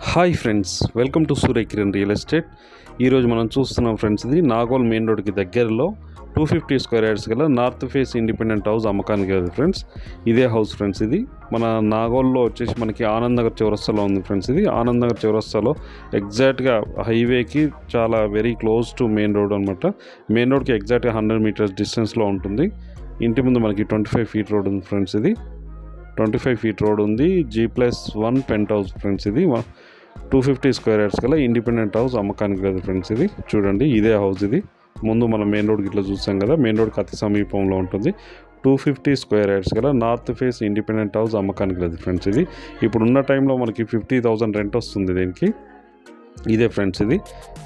hi friends welcome to Surya Kiran real estate ఈరోజు మనం చూస్తున్నాం ఫ్రెండ్స్ ఇది నాగోల్ మెయిన్ రోడ్కి దగ్గరలో టూ ఫిఫ్టీ స్క్వేర్ యార్డ్స్ గల నార్త్ ఫేస్ ఇండిపెండెంట్ హౌస్ అమ్మకానికి ఉంది ఫ్రెండ్స్ ఇదే హౌస్ ఫ్రెండ్స్ ఇది మన నాగోల్లో వచ్చేసి మనకి ఆనంద్ నగర్ చౌరస్తాలో ఉంది ఫ్రెండ్స్ ఇది ఆనంద్ నగర్ చౌరస్తాలో ఎగ్జాక్ట్గా హైవేకి చాలా very close to main road అనమాట మెయిన్ రోడ్కి ఎగ్జాక్ట్గా హండ్రెడ్ మీటర్స్ డిస్టెన్స్లో ఉంటుంది ఇంటి ముందు మనకి ట్వంటీ ఫైవ్ ఫీట్ రోడ్ ఉంది ఫ్రెండ్స్ ఇది ట్వంటీ ఫైవ్ ఫీట్ రోడ్ ఉంది G plus one penthouse friends ఇది టూ ఫిఫ్టీ స్క్వేర్ యార్డ్స్ గల ఇండిపెండెంట్ హౌస్ అమ్మకానికి లేదు ఫ్రెండ్స్ ఇది చూడండి ఇదే హౌస్ ఇది ముందు మనం మెయిన్ రోడ్కి ఇట్లా చూసాం కదా మెయిన్ రోడ్కి అతి సమీపంలో ఉంటుంది టూ ఫిఫ్టీ స్క్వేర్ యార్డ్స్ గల నార్త్ ఫేస్ ఇండిపెండెంట్ హౌస్ అమ్మకానికి లేదు ఫ్రెండ్స్ ఇది ఇప్పుడు ఉన్న టైంలో మనకి ఫిఫ్టీ థౌజండ్ రెంట్ వస్తుంది దీనికి ఇదే ఫ్రెండ్స్ ఇది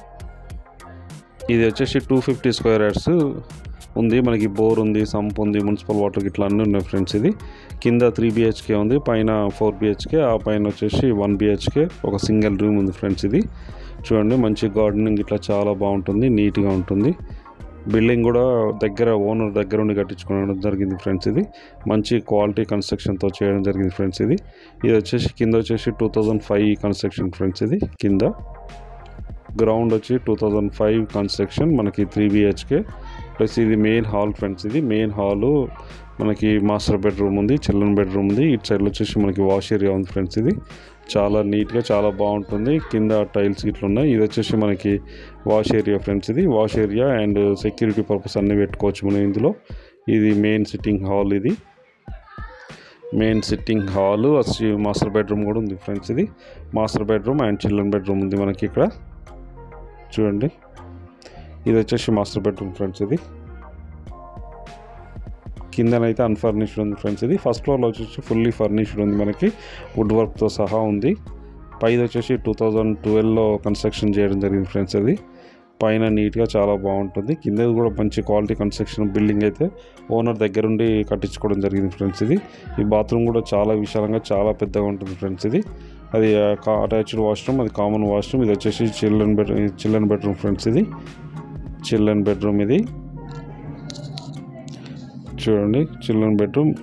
ఇది వచ్చేసి టూ ఫిఫ్టీ స్క్వేర్ యార్డ్స్ ఉంది మనకి బోర్ ఉంది సంప్ ఉంది మున్సిపల్ వాటర్ ఇట్లా అన్నీ ఉన్నాయి ఫ్రెండ్స్ ఇది కింద త్రీ బిహెచ్కే ఉంది పైన ఫోర్ బిహెచ్కే ఆ పైన వచ్చేసి వన్ బిహెచ్కే ఒక సింగిల్ రూమ్ ఉంది ఫ్రెండ్స్ ఇది చూడండి మంచి గార్డెనింగ్ ఇట్లా చాలా బాగుంటుంది నీట్గా ఉంటుంది బిల్డింగ్ కూడా దగ్గర ఓనర్ దగ్గర ఉండి కట్టించుకోవడం జరిగింది ఫ్రెండ్స్ ఇది మంచి క్వాలిటీ కన్స్ట్రక్షన్తో చేయడం జరిగింది ఫ్రెండ్స్ ఇది ఇది వచ్చేసి కింద వచ్చేసి two thousand five construction friends ఇది కింద గ్రౌండ్ వచ్చి టూ థౌజండ్ ఫైవ్ కన్స్ట్రక్షన్ మనకి త్రీ బిహెచ్కే ప్లస్ ఇది మెయిన్ హాల్ ఫ్రెండ్స్ ఇది మెయిన్ హాలు మనకి మాస్టర్ బెడ్రూమ్ ఉంది చిల్డ్రన్ బెడ్రూమ్ ఉంది ఇటు సైడ్లో వచ్చేసి మనకి వాష్ ఏరియా ఉంది ఫ్రెండ్స్ ఇది చాలా నీట్గా చాలా బాగుంటుంది కింద టైల్స్ ఇట్లా ఉన్నాయి ఇది వచ్చేసి మనకి వాష్ ఏరియా ఫ్రెండ్స్ ఇది wash area and security purpose అన్నీ పెట్టుకోవచ్చు మనం ఇందులో ఇది మెయిన్ సిట్టింగ్ హాల్ ఇది మెయిన్ సిట్టింగ్ హాల్ వచ్చి మాస్టర్ బెడ్రూమ్ కూడా ఉంది ఫ్రెండ్స్ ఇది master bedroom and children bedroom ఉంది మనకి ఇక్కడ చూడండి ఇది వచ్చేసి మాస్టర్ బెడ్రూమ్ ఫ్రెండ్స్ ఇది కిందనైతే అన్ఫర్నిష్డ్ ఉంది ఫ్రెండ్స్ ఇది ఫస్ట్ ఫ్లోర్లో వచ్చేసి ఫుల్లీ ఫర్నిష్డ్ ఉంది మనకి వుడ్ వర్క్తో సహా ఉంది పైది వచ్చేసి టూ థౌజండ్ ట్వెల్వ్లో కన్స్ట్రక్షన్ చేయడం జరిగింది ఫ్రెండ్స్ అది పైన నీట్గా చాలా బాగుంటుంది కింద కూడా మంచి క్వాలిటీ కన్స్ట్రక్షన్ బిల్డింగ్ అయితే ఓనర్ దగ్గరుండి కట్టించుకోవడం జరిగింది ఫ్రెండ్స్ ఇది ఈ బాత్రూమ్ కూడా చాలా విశాలంగా చాలా పెద్దగా ఉంటుంది ఫ్రెండ్స్ ఇది అది అటాచ్డ్ వాష్రూమ్ అది కామన్ వాష్రూమ్ ఇది వచ్చేసి children bed children bedroom friends ఇది చిల్డ్రన్ బెడ్రూమ్ ఇది చూడండి చిల్డ్రన్ బెడ్రూమ్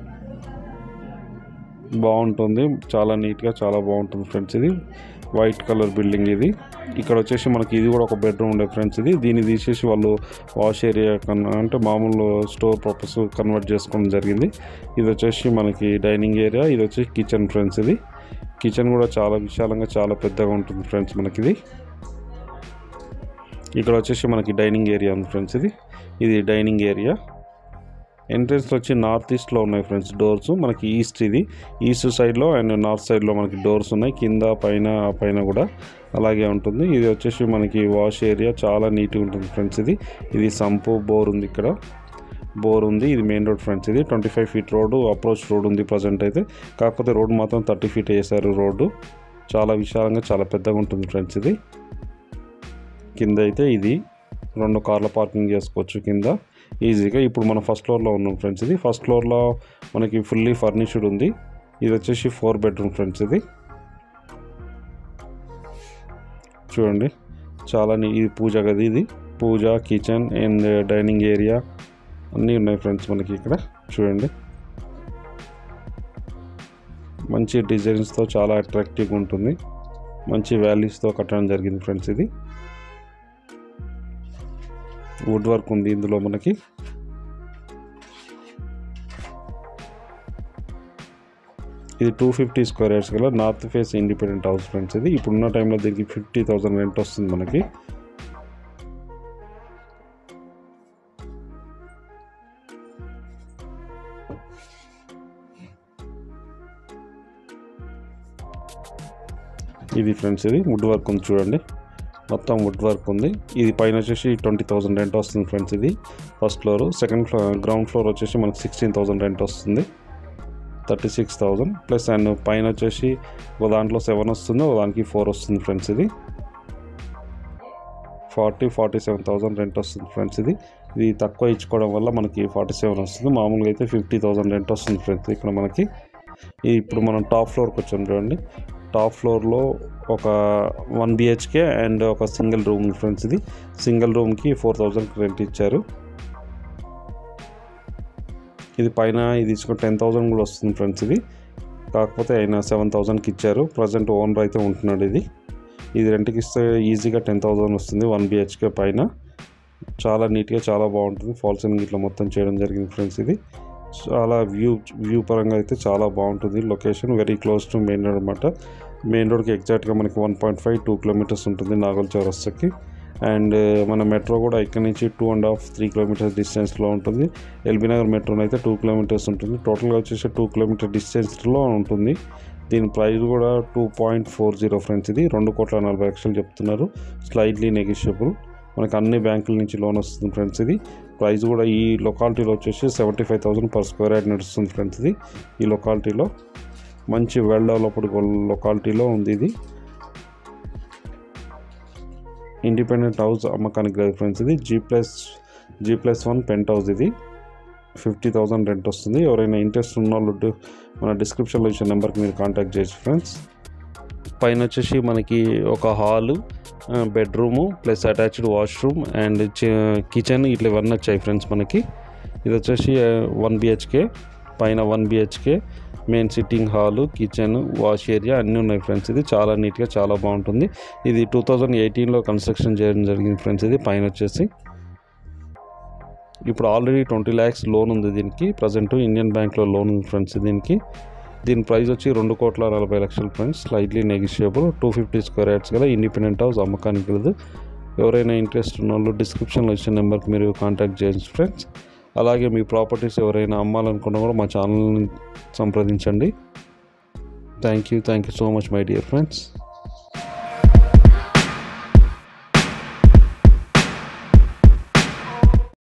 బాగుంటుంది చాలా నీట్గా చాలా బాగుంటుంది ఫ్రెండ్స్ ఇది వైట్ కలర్ బిల్డింగ్ ఇది ఇక్కడ వచ్చేసి మనకి ఇది కూడా ఒక బెడ్రూమ్ ఉండే ఫ్రెండ్స్ ఇది దీన్ని తీసేసి వాళ్ళు వాష్ ఏరియా కన్నా అంటే మామూలు స్టోర్ పర్పస్ కన్వర్ట్ చేసుకోవడం జరిగింది ఇది వచ్చేసి మనకి డైనింగ్ ఏరియా ఇది వచ్చేసి కిచెన్ ఫ్రెండ్స్ ఇది కిచెన్ కూడా చాలా విశాలంగా చాలా పెద్దగా ఉంటుంది ఫ్రెండ్స్ మనకి ఇది ఇక్కడ వచ్చేసి మనకి డైనింగ్ ఏరియా ఉంది ఫ్రెండ్స్ ఇది ఇది డైనింగ్ ఏరియా ఎంట్రెన్స్లో వచ్చి నార్త్ ఈస్ట్లో ఉన్నాయి ఫ్రెండ్స్ డోర్స్ మనకి ఈస్ట్ ఇది ఈస్ట్ సైడ్లో అండ్ నార్త్ సైడ్లో మనకి డోర్స్ ఉన్నాయి కింద పైన పైన కూడా అలాగే ఉంటుంది ఇది వచ్చేసి మనకి వాష్ ఏరియా చాలా నీట్గా ఉంటుంది ఫ్రెండ్స్ ఇది ఇది సంపు బోర్ ఉంది ఇక్కడ బోర్ ఉంది ఇది మెయిన్ రోడ్ ఫ్రెండ్స్ ఇది twenty five feet road approach road ఉంది ప్రజెంట్ అయితే కాకపోతే రోడ్ మాత్రం థర్టీ ఫీట్ వేసారు రోడ్డు చాలా విశాలంగా చాలా పెద్దగా ఉంటుంది ఫ్రెండ్స్ ఇది కింద అయితే ఇది రెండు కార్ల పార్కింగ్ చేసుకోవచ్చు కింద ఈజీగా ఇప్పుడు మనం ఫస్ట్ ఫ్లోర్లో ఉన్నాం ఫ్రెండ్స్ ఇది ఫస్ట్ ఫ్లోర్లో మనకి ఫుల్లీ ఫర్నిష్డ్ ఉంది ఇది వచ్చేసి ఫోర్ బెడ్రూమ్ ఫ్రెండ్స్ ఇది చూడండి చాలా నీ- ఇది పూజ గది ఇది పూజ కిచెన్ అండ్ డైనింగ్ ఏరియా అన్నీ ఉన్నాయి ఫ్రెండ్స్ మనకి ఇక్కడ చూడండి మంచి డిజైన్స్తో చాలా అట్రాక్టివ్గా ఉంటుంది మంచి వాల్యూస్తో కట్టడం జరిగింది ఫ్రెండ్స్ ఇది వుడ్ వర్క్ ఉంది ఇందులో మనకి ఇది టూ ఫిఫ్టీ స్క్వేర్ యార్డ్స్ గల north face independent house friends ఇది ఇప్పుడున్న టైంలో దీనికి ఫిఫ్టీ థౌసండ్ రెంట్ వస్తుంది మనకి ఇది ఫ్రెండ్స్ ఇది వుడ్ వర్క్ ఉంది చూడండి మొత్తం వుడ్ వర్క్ ఉంది ఇది పైన వచ్చేసి ట్వంటీ థౌసండ్ రెంట్ వస్తుంది ఫ్రెండ్స్ ఇది first floor second floor ground floor వచ్చేసి మనకి సిక్స్టీన్ థౌసండ్ రెంట్ వస్తుంది thirty six thousand plus and పైన వచ్చేసి ఒక దాంట్లో సెవెన్ వస్తుంది ఒక దానికి ఫోర్ వస్తుంది ఫ్రెండ్స్ ఇది forty forty seven thousand rent వస్తుంది ఫ్రెండ్స్ ఇది ఇది తక్కువ ఇచ్చుకోవడం వల్ల మనకి ఫార్టీ సెవెన్ వస్తుంది మామూలుగా అయితే ఫిఫ్టీ థౌసండ్ రెంట్ వస్తుంది ఫ్రెండ్స్ ఇక్కడ మనకి ఇది ఇప్పుడు మనం టాప్ ఫ్లోర్కి వచ్చాం చూడండి టాప్ ఫ్లోర్లో ఒక వన్ బిహెచ్కే అండ్ ఒక సింగిల్ రూమ్ ఫ్రెండ్స్ ఇది సింగిల్ రూమ్కి ఫోర్ థౌజండ్ రెంట్ ఇచ్చారు ఇది పైన ఇది తీసుకుంటే టెన్ థౌసండ్ కూడా వస్తుంది ఫ్రెండ్స్ ఇది కాకపోతే ఆయన సెవెన్ థౌజండ్కి ఇచ్చారు ప్రజెంట్ ఓనర్ అయితే ఉంటున్నాడు ఇది ఇది రెంట్కి ఇస్తే ఈజీగా టెన్ థౌజండ్ వస్తుంది వన్ బిహెచ్కే పైన చాలా నీట్గా చాలా బాగుంటుంది ఫాల్ సీలింగ్ ఇట్లా మొత్తం చేయడం జరిగింది ఫ్రెండ్స్ ఇది చాలా వ్యూ వ్యూ పరంగా అయితే చాలా బాగుంటుంది location very close to main road అనమాట మెయిన్ రోడ్కి ఎగ్జాక్ట్గా మనకి one point five two kilometres ఉంటుంది నాగోల్ చౌరస్తాకి అండ్ మన మెట్రో కూడా ఇక్కడ నుంచి two and half three kilometres డిస్టెన్స్లో ఉంటుంది ఎల్బీ నగర్ మెట్రోని అయితే టూ కిలోమీటర్స్ ఉంటుంది టోటల్గా వచ్చేసి టూ కిలోమీటర్ డిస్టెన్స్లో ఉంటుంది దీని ప్రైస్ కూడా two point four zero friends ఇది రెండు కోట్ల నలభై లక్షలు చెప్తున్నారు స్లైడ్లీ నెగిషియబుల్ మనకి అన్ని బ్యాంకుల నుంచి లోన్ వస్తుంది ఫ్రెండ్స్ ఇది ప్రైస్ కూడా ఈ లొకాలిటీలో వచ్చేసి seventy five thousand per square yard నడుస్తుంది ఫ్రెండ్స్ ఇది ఈ లొకాలిటీలో మంచి వెల్ డెవలప్డ్ లొకాలిటీలో ఉంది ఇది ఇండిపెండెంట్ హౌస్ అమ్మకానికి లేదు ఫ్రెండ్స్ ఇది G plus G plus one penthouse ఇది ఫిఫ్టీ థౌసండ్ రెంట్ వస్తుంది ఎవరైనా ఇంట్రెస్ట్ ఉన్న వాళ్ళు మన డిస్క్రిప్షన్లో ఇచ్చిన నెంబర్కి మీరు కాంటాక్ట్ చేయొచ్చు ఫ్రెండ్స్ పైన వచ్చేసి మనకి ఒక hall bedroom plus attached washroom and kitchen ఇట్లా ఇవన్నీ వచ్చాయి ఫ్రెండ్స్ మనకి ఇది వచ్చేసి వన్ బిహెచ్కే పైన one BHK main sitting hall kitchen wash area అన్నీ ఉన్నాయి ఫ్రెండ్స్ ఇది చాలా నీట్గా చాలా బాగుంటుంది ఇది టూ థౌజండ్ ఎయిటీన్లో కన్స్ట్రక్షన్ చేయడం జరిగింది ఫ్రెండ్స్ ఇది పైన వచ్చేసి ఇప్పుడు ఆల్రెడీ ట్వంటీ ల్యాక్స్ లోన్ ఉంది దీనికి ప్రజెంట్ ఇండియన్ బ్యాంక్లో లోన్ ఉంది ఫ్రెండ్స్ దీనికి దీని ప్రైస్ వచ్చి రెండు కోట్ల నలభై లక్షలు friends slightly negotiable two fifty square yards గల ఇండిపెండెంట్ హౌస్ అమ్మకానికి లేదు ఎవరైనా ఇంట్రెస్ట్ ఉన్న వాళ్ళు డిస్క్రిప్షన్లో ఇచ్చిన నెంబర్కి మీరు కాంటాక్ట్ చేయొచ్చు ఫ్రెండ్స్ అలాగే మీ ప్రాపర్టీస్ ఎవరైనా అమ్మాలనుకున్నా కూడా మా ఛానల్ని సంప్రదించండి thank you thank you so much my dear friends